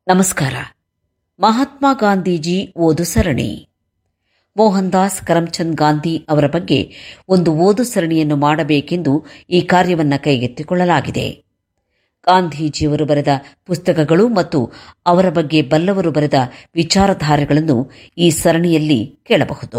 ನಮಸ್ಕಾರ ಮಹಾತ್ಮ ಗಾಂಧೀಜಿ ಓದು ಸರಣಿ ಮೋಹನ್ ದಾಸ್ ಕರಮ್ಚಂದ್ ಗಾಂಧಿ ಅವರ ಬಗ್ಗೆ ಒಂದು ಓದು ಸರಣಿಯನ್ನು ಮಾಡಬೇಕೆಂದು ಈ ಕಾರ್ಯವನ್ನು ಕೈಗೆತ್ತಿಕೊಳ್ಳಲಾಗಿದೆ ಗಾಂಧೀಜಿಯವರು ಬರೆದ ಪುಸ್ತಕಗಳು ಮತ್ತು ಅವರ ಬಗ್ಗೆ ಬಲ್ಲವರು ಬರೆದ ವಿಚಾರಧಾರೆಗಳನ್ನು ಈ ಸರಣಿಯಲ್ಲಿ ಕೇಳಬಹುದು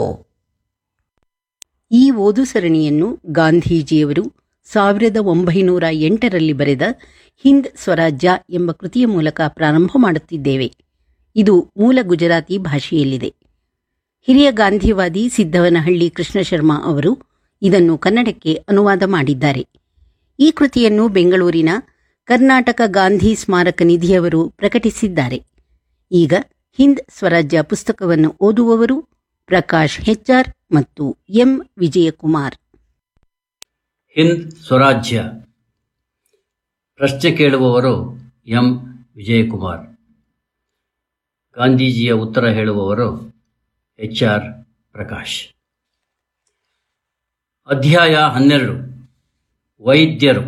ಈ ಓದು ಸರಣಿಯನ್ನು ಗಾಂಧೀಜಿಯವರು ಸಾವಿರದ ಒಂಬೈನೂರ ಎಂಟರಲ್ಲಿ ಬರೆದ ಹಿಂದ್ ಸ್ವರಾಜ್ಯ ಎಂಬ ಕೃತಿಯ ಮೂಲಕ ಪ್ರಾರಂಭ ಮಾಡುತ್ತಿದ್ದೇವೆ ಇದು ಮೂಲ ಗುಜರಾತಿ ಭಾಷೆಯಲ್ಲಿದೆ ಹಿರಿಯ ಗಾಂಧಿವಾದಿ ಸಿದ್ದವನಹಳ್ಳಿ ಕೃಷ್ಣ ಶರ್ಮಾ ಅವರು ಇದನ್ನು ಕನ್ನಡಕ್ಕೆ ಅನುವಾದ ಮಾಡಿದ್ದಾರೆ ಈ ಕೃತಿಯನ್ನು ಬೆಂಗಳೂರಿನ ಕರ್ನಾಟಕ ಗಾಂಧಿ ಸ್ಮಾರಕ ನಿಧಿಯವರು ಪ್ರಕಟಿಸಿದ್ದಾರೆ ಈಗ ಹಿಂದ್ ಸ್ವರಾಜ್ಯ ಪುಸ್ತಕವನ್ನು ಓದುವವರು ಪ್ರಕಾಶ್ ಹೆಚ್ಆರ್ ಮತ್ತು ಎಂ ವಿಜಯಕುಮಾರ್ ಹಿಂದ್ ಸ್ವರಾಜ್ಯ ಪ್ರಶ್ನೆ ಕೇಳುವವರು ಎಂ ವಿಜಯಕುಮಾರ್ ಗಾಂಧೀಜಿಯ ಉತ್ತರ ಹೇಳುವವರು ಎಚ್ ಆರ್ ಪ್ರಕಾಶ್ ಅಧ್ಯಾಯ ಹನ್ನೆರಡು ವೈದ್ಯರು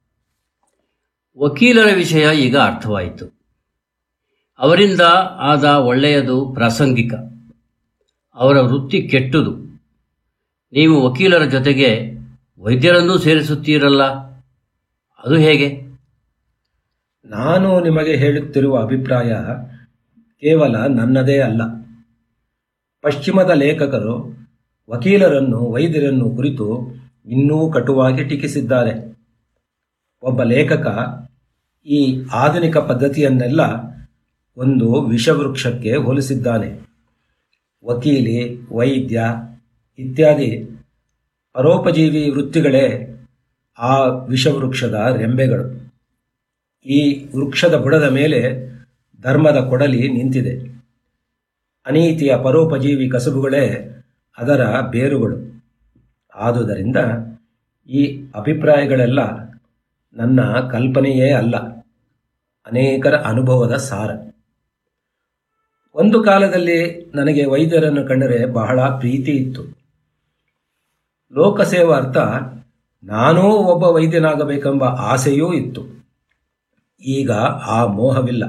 ವಕೀಲರ ವಿಷಯ ಈಗ ಅರ್ಥವಾಯಿತು ಅವರಿಂದ ಆದ ಒಳ್ಳೆಯದು ಪ್ರಾಸಂಗಿಕ ಅವರ ವೃತ್ತಿ ಕೆಟ್ಟುದು ನೀವು ವಕೀಲರ ಜೊತೆಗೆ ವೈದ್ಯರನ್ನೂ ಸೇರಿಸುತ್ತೀರಲ್ಲ ಅದು ಹೇಗೆ ನಾನು ನಿಮಗೆ ಹೇಳುತ್ತಿರುವ ಅಭಿಪ್ರಾಯ ಕೇವಲ ನನ್ನದೇ ಅಲ್ಲ ಪಶ್ಚಿಮದ ಲೇಖಕರು ವಕೀಲರನ್ನು ವೈದ್ಯರನ್ನು ಕುರಿತು ಇನ್ನೂ ಕಟುವಾಗಿ ಟೀಕಿಸಿದ್ದಾರೆ ಒಬ್ಬ ಲೇಖಕ ಈ ಆಧುನಿಕ ಪದ್ಧತಿಯನ್ನೆಲ್ಲ ಒಂದು ವಿಷವೃಕ್ಷಕ್ಕೆ ಹೋಲಿಸಿದ್ದಾನೆ ವಕೀಲಿ ವೈದ್ಯ ಇತ್ಯಾದಿ ಪರೋಪಜೀವಿ ವೃತ್ತಿಗಳೇ ಆ ವಿಷವೃಕ್ಷದ ರೆಂಬೆಗಳು ಈ ವೃಕ್ಷದ ಬುಡದ ಮೇಲೆ ಧರ್ಮದ ಕೊಡಲಿ ನಿಂತಿದೆ ಅನೀತಿಯ ಪರೋಪಜೀವಿ ಕಸುಬುಗಳೇ ಅದರ ಬೇರುಗಳು ಆದುದರಿಂದ ಈ ಅಭಿಪ್ರಾಯಗಳೆಲ್ಲ ನನ್ನ ಕಲ್ಪನೆಯೇ ಅಲ್ಲ ಅನೇಕರ ಅನುಭವದ ಸಾರ ಒಂದು ಕಾಲದಲ್ಲಿ ನನಗೆ ವೈದ್ಯರನ್ನು ಕಂಡರೆ ಬಹಳ ಪ್ರೀತಿ ಇತ್ತು ಲೋಕಸೇವಾರ್ಥ ನಾನೂ ಒಬ್ಬ ವೈದ್ಯನಾಗಬೇಕೆಂಬ ಆಸೆಯೂ ಇತ್ತು ಈಗ ಆ ಮೋಹವಿಲ್ಲ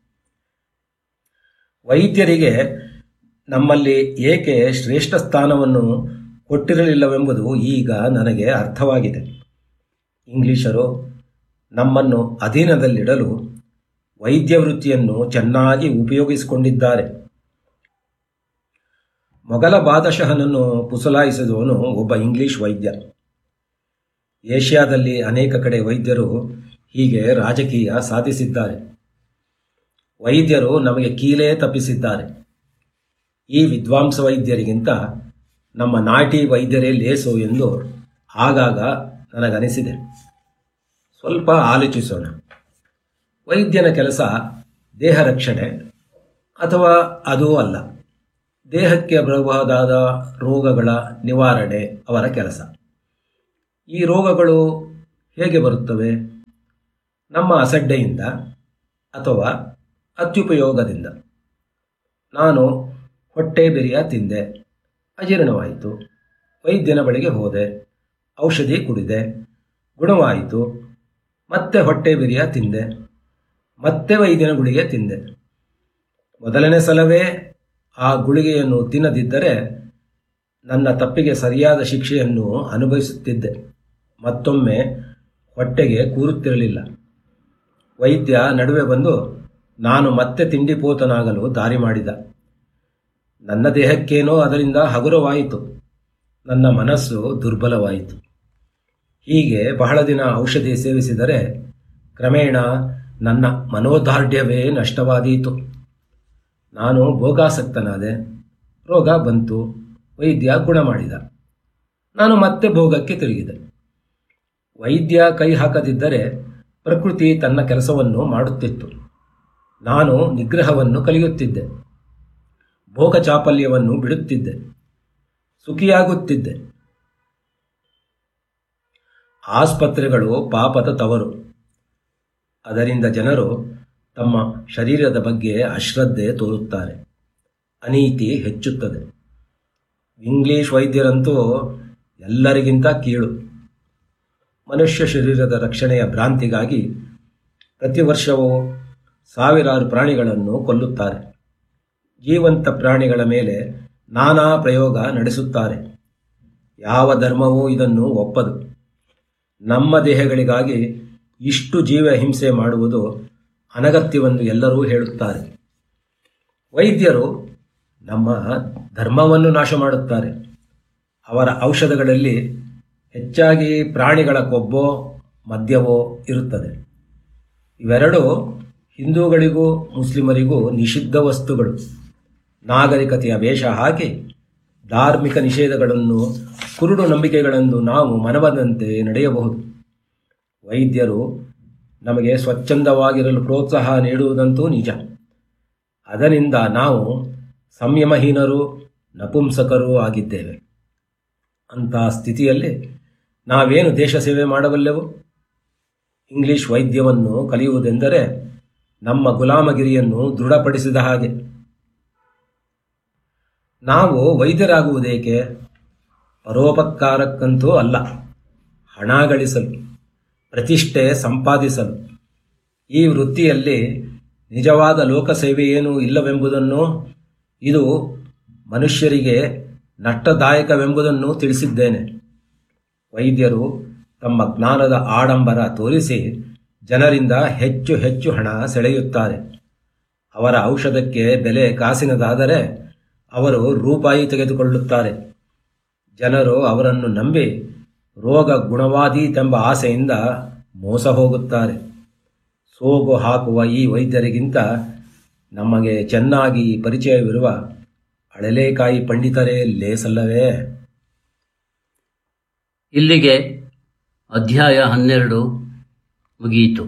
ವೈದ್ಯರಿಗೆ ನಮ್ಮಲ್ಲಿ ಏಕೆ ಶ್ರೇಷ್ಠ ಸ್ಥಾನವನ್ನು ಕೊಟ್ಟಿರಲಿಲ್ಲವೆಂಬುದು ಈಗ ನನಗೆ ಅರ್ಥವಾಗಿದೆ ಇಂಗ್ಲಿಷರು ನಮ್ಮನ್ನು ಅಧೀನದಲ್ಲಿಡಲು ವೈದ್ಯ ವೃತ್ತಿಯನ್ನು ಚೆನ್ನಾಗಿ ಉಪಯೋಗಿಸಿಕೊಂಡಿದ್ದಾರೆ ಮೊಘಲ ಬಾದಶಹನನ್ನು ಪುಸಲಾಯಿಸಿದವನು ಒಬ್ಬ ಇಂಗ್ಲಿಷ್ ವೈದ್ಯ ಏಷ್ಯಾದಲ್ಲಿ ಅನೇಕ ಕಡೆ ವೈದ್ಯರು ಹೀಗೆ ರಾಜಕೀಯ ಸಾಧಿಸಿದ್ದಾರೆ ವೈದ್ಯರು ನಮಗೆ ಕೀಲೇ ತಪ್ಪಿಸಿದ್ದಾರೆ ಈ ವಿದ್ವಾಂಸ ವೈದ್ಯರಿಗಿಂತ ನಮ್ಮ ನಾಟಿ ವೈದ್ಯರೇ ಲೇಸು ಎಂದು ಆಗಾಗ ನನಗನಿಸಿದೆ ಸ್ವಲ್ಪ ಆಲೋಚಿಸೋಣ ವೈದ್ಯನ ಕೆಲಸ ದೇಹ ರಕ್ಷಣೆ ಅಥವಾ ಅದೂ ಅಲ್ಲ ದೇಹಕ್ಕೆ ಬರಬಹುದಾದ ರೋಗಗಳ ನಿವಾರಣೆ ಅವರ ಕೆಲಸ ಈ ರೋಗಗಳು ಹೇಗೆ ಬರುತ್ತವೆ ನಮ್ಮ ಅಸಡ್ಡೆಯಿಂದ ಅಥವಾ ಅತ್ಯುಪಯೋಗದಿಂದ ನಾನು ಹೊಟ್ಟೆ ಬೆರಿಯ ತಿಂದೆ ಅಜೀರ್ಣವಾಯಿತು ವೈದ್ಯನ ಬಳಿಗೆ ಹೋದೆ ಔಷಧಿ ಕುಡಿದೆ ಗುಣವಾಯಿತು ಮತ್ತೆ ಹೊಟ್ಟೆ ಬಿರಿಯ ತಿಂದೆ ಮತ್ತೆ ವೈದ್ಯನ ಗುಳಿಗೆ ತಿಂದೆ ಮೊದಲನೇ ಸಲವೇ ಆ ಗುಳಿಗೆಯನ್ನು ತಿನ್ನದಿದ್ದರೆ ನನ್ನ ತಪ್ಪಿಗೆ ಸರಿಯಾದ ಶಿಕ್ಷೆಯನ್ನು ಅನುಭವಿಸುತ್ತಿದ್ದೆ ಮತ್ತೊಮ್ಮೆ ಹೊಟ್ಟೆಗೆ ಕೂರುತ್ತಿರಲಿಲ್ಲ ವೈದ್ಯ ನಡುವೆ ಬಂದು ನಾನು ಮತ್ತೆ ತಿಂಡಿಪೋತನಾಗಲು ದಾರಿ ಮಾಡಿದ ನನ್ನ ದೇಹಕ್ಕೇನೋ ಅದರಿಂದ ಹಗುರವಾಯಿತು ನನ್ನ ಮನಸ್ಸು ದುರ್ಬಲವಾಯಿತು ಹೀಗೆ ಬಹಳ ದಿನ ಔಷಧಿ ಸೇವಿಸಿದರೆ ಕ್ರಮೇಣ ನನ್ನ ಮನೋದಾರ್ಢ್ಯವೇ ನಷ್ಟವಾದೀತು ನಾನು ಭೋಗಾಸಕ್ತನಾದೆ ರೋಗ ಬಂತು ವೈದ್ಯ ಗುಣ ಮಾಡಿದ ನಾನು ಮತ್ತೆ ಭೋಗಕ್ಕೆ ತಿರುಗಿದೆ ವೈದ್ಯ ಕೈ ಹಾಕದಿದ್ದರೆ ಪ್ರಕೃತಿ ತನ್ನ ಕೆಲಸವನ್ನು ಮಾಡುತ್ತಿತ್ತು ನಾನು ನಿಗ್ರಹವನ್ನು ಕಲಿಯುತ್ತಿದ್ದೆ ಭೋಗ ಚಾಪಲ್ಯವನ್ನು ಬಿಡುತ್ತಿದ್ದೆ ಸುಖಿಯಾಗುತ್ತಿದ್ದೆ ಆಸ್ಪತ್ರೆಗಳು ಪಾಪದ ತವರು ಅದರಿಂದ ಜನರು ತಮ್ಮ ಶರೀರದ ಬಗ್ಗೆ ಅಶ್ರದ್ಧೆ ತೋರುತ್ತಾರೆ ಅನೀತಿ ಹೆಚ್ಚುತ್ತದೆ ಇಂಗ್ಲಿಷ್ ವೈದ್ಯರಂತೂ ಎಲ್ಲರಿಗಿಂತ ಕೀಳು ಮನುಷ್ಯ ಶರೀರದ ರಕ್ಷಣೆಯ ಭ್ರಾಂತಿಗಾಗಿ ಪ್ರತಿ ವರ್ಷವೂ ಸಾವಿರಾರು ಪ್ರಾಣಿಗಳನ್ನು ಕೊಲ್ಲುತ್ತಾರೆ ಜೀವಂತ ಪ್ರಾಣಿಗಳ ಮೇಲೆ ನಾನಾ ಪ್ರಯೋಗ ನಡೆಸುತ್ತಾರೆ ಯಾವ ಧರ್ಮವೂ ಇದನ್ನು ಒಪ್ಪದು ನಮ್ಮ ದೇಹಗಳಿಗಾಗಿ ಇಷ್ಟು ಜೀವ ಹಿಂಸೆ ಮಾಡುವುದು ಅನಗತ್ಯವೆಂದು ಎಲ್ಲರೂ ಹೇಳುತ್ತಾರೆ ವೈದ್ಯರು ನಮ್ಮ ಧರ್ಮವನ್ನು ನಾಶ ಮಾಡುತ್ತಾರೆ ಅವರ ಔಷಧಗಳಲ್ಲಿ ಹೆಚ್ಚಾಗಿ ಪ್ರಾಣಿಗಳ ಕೊಬ್ಬೋ ಮದ್ಯವೋ ಇರುತ್ತದೆ ಇವೆರಡು ಹಿಂದೂಗಳಿಗೂ ಮುಸ್ಲಿಮರಿಗೂ ನಿಷಿದ್ಧ ವಸ್ತುಗಳು ನಾಗರಿಕತೆಯ ವೇಷ ಹಾಕಿ ಧಾರ್ಮಿಕ ನಿಷೇಧಗಳನ್ನು ಕುರುಡು ನಂಬಿಕೆಗಳೆಂದು ನಾವು ಮನಬಂದಂತೆ ನಡೆಯಬಹುದು ವೈದ್ಯರು ನಮಗೆ ಸ್ವಚ್ಛಂದವಾಗಿರಲು ಪ್ರೋತ್ಸಾಹ ನೀಡುವುದಂತೂ ನಿಜ ಅದರಿಂದ ನಾವು ಸಂಯಮಹೀನರು ನಪುಂಸಕರೂ ಆಗಿದ್ದೇವೆ ಅಂತಹ ಸ್ಥಿತಿಯಲ್ಲಿ ನಾವೇನು ದೇಶ ಸೇವೆ ಮಾಡಬಲ್ಲೆವು ಇಂಗ್ಲಿಷ್ ವೈದ್ಯವನ್ನು ಕಲಿಯುವುದೆಂದರೆ ನಮ್ಮ ಗುಲಾಮಗಿರಿಯನ್ನು ದೃಢಪಡಿಸಿದ ಹಾಗೆ ನಾವು ವೈದ್ಯರಾಗುವುದೇಕೆ ಪರೋಪಕಾರಕ್ಕಂತೂ ಅಲ್ಲ ಹಣ ಗಳಿಸಲು ಪ್ರತಿಷ್ಠೆ ಸಂಪಾದಿಸಲು ಈ ವೃತ್ತಿಯಲ್ಲಿ ನಿಜವಾದ ಲೋಕಸೇವೆಯೇನೂ ಇಲ್ಲವೆಂಬುದನ್ನು ಇದು ಮನುಷ್ಯರಿಗೆ ನಷ್ಟದಾಯಕವೆಂಬುದನ್ನು ತಿಳಿಸಿದ್ದೇನೆ ವೈದ್ಯರು ತಮ್ಮ ಜ್ಞಾನದ ಆಡಂಬರ ತೋರಿಸಿ ಜನರಿಂದ ಹೆಚ್ಚು ಹೆಚ್ಚು ಹಣ ಸೆಳೆಯುತ್ತಾರೆ ಅವರ ಔಷಧಕ್ಕೆ ಬೆಲೆ ಕಾಸಿನದಾದರೆ ಅವರು ರೂಪಾಯಿ ತೆಗೆದುಕೊಳ್ಳುತ್ತಾರೆ ಜನರು ಅವರನ್ನು ನಂಬಿ ರೋಗ ಗುಣವಾದೀತೆಂಬ ಆಸೆಯಿಂದ ಮೋಸ ಹೋಗುತ್ತಾರೆ ಸೋಗು ಹಾಕುವ ಈ ವೈದ್ಯರಿಗಿಂತ ನಮಗೆ ಚೆನ್ನಾಗಿ ಪರಿಚಯವಿರುವ ಅಳಲೇಕಾಯಿ ಪಂಡಿತರೇ ಲೇಸಲ್ಲವೇ ಇಲ್ಲಿಗೆ ಅಧ್ಯಾಯ ಹನ್ನೆರಡು ಮುಗಿಯಿತು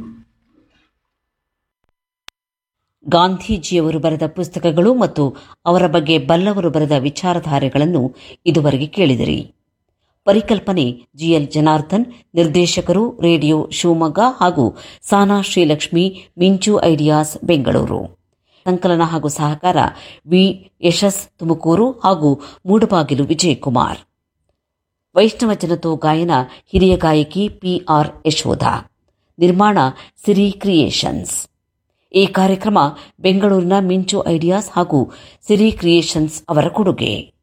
ಗಾಂಧೀಜಿಯವರು ಬರೆದ ಪುಸ್ತಕಗಳು ಮತ್ತು ಅವರ ಬಗ್ಗೆ ಬಲ್ಲವರು ಬರೆದ ವಿಚಾರಧಾರೆಗಳನ್ನು ಇದುವರೆಗೆ ಕೇಳಿದಿರಿ ಪರಿಕಲ್ಪನೆ ಜಿಎಲ್ ಜನಾರ್ದನ್ ನಿರ್ದೇಶಕರು ರೇಡಿಯೋ ಶಿವಮೊಗ್ಗ ಹಾಗೂ ಸಾನಾ ಶ್ರೀಲಕ್ಷ್ಮಿ ಮಿಂಚು ಐಡಿಯಾಸ್ ಬೆಂಗಳೂರು ಸಂಕಲನ ಹಾಗೂ ಸಹಕಾರ ವಿ ಯಶಸ್ ತುಮಕೂರು ಹಾಗೂ ಮೂಡಬಾಗಿಲು ವಿಜಯಕುಮಾರ್ ವೈಷ್ಣವ ಜನತೋ ಗಾಯನ ಹಿರಿಯ ಗಾಯಕಿ ಪಿಆರ್ ಯಶೋಧ ನಿರ್ಮಾಣ ಸಿರಿ ಕ್ರಿಯೇಷನ್ಸ್ ಈ ಕಾರ್ಯಕ್ರಮ ಬೆಂಗಳೂರಿನ ಮಿಂಚು ಐಡಿಯಾಸ್ ಹಾಗೂ ಸಿರಿ ಕ್ರಿಯೇಷನ್ಸ್ ಅವರ ಕೊಡುಗೆ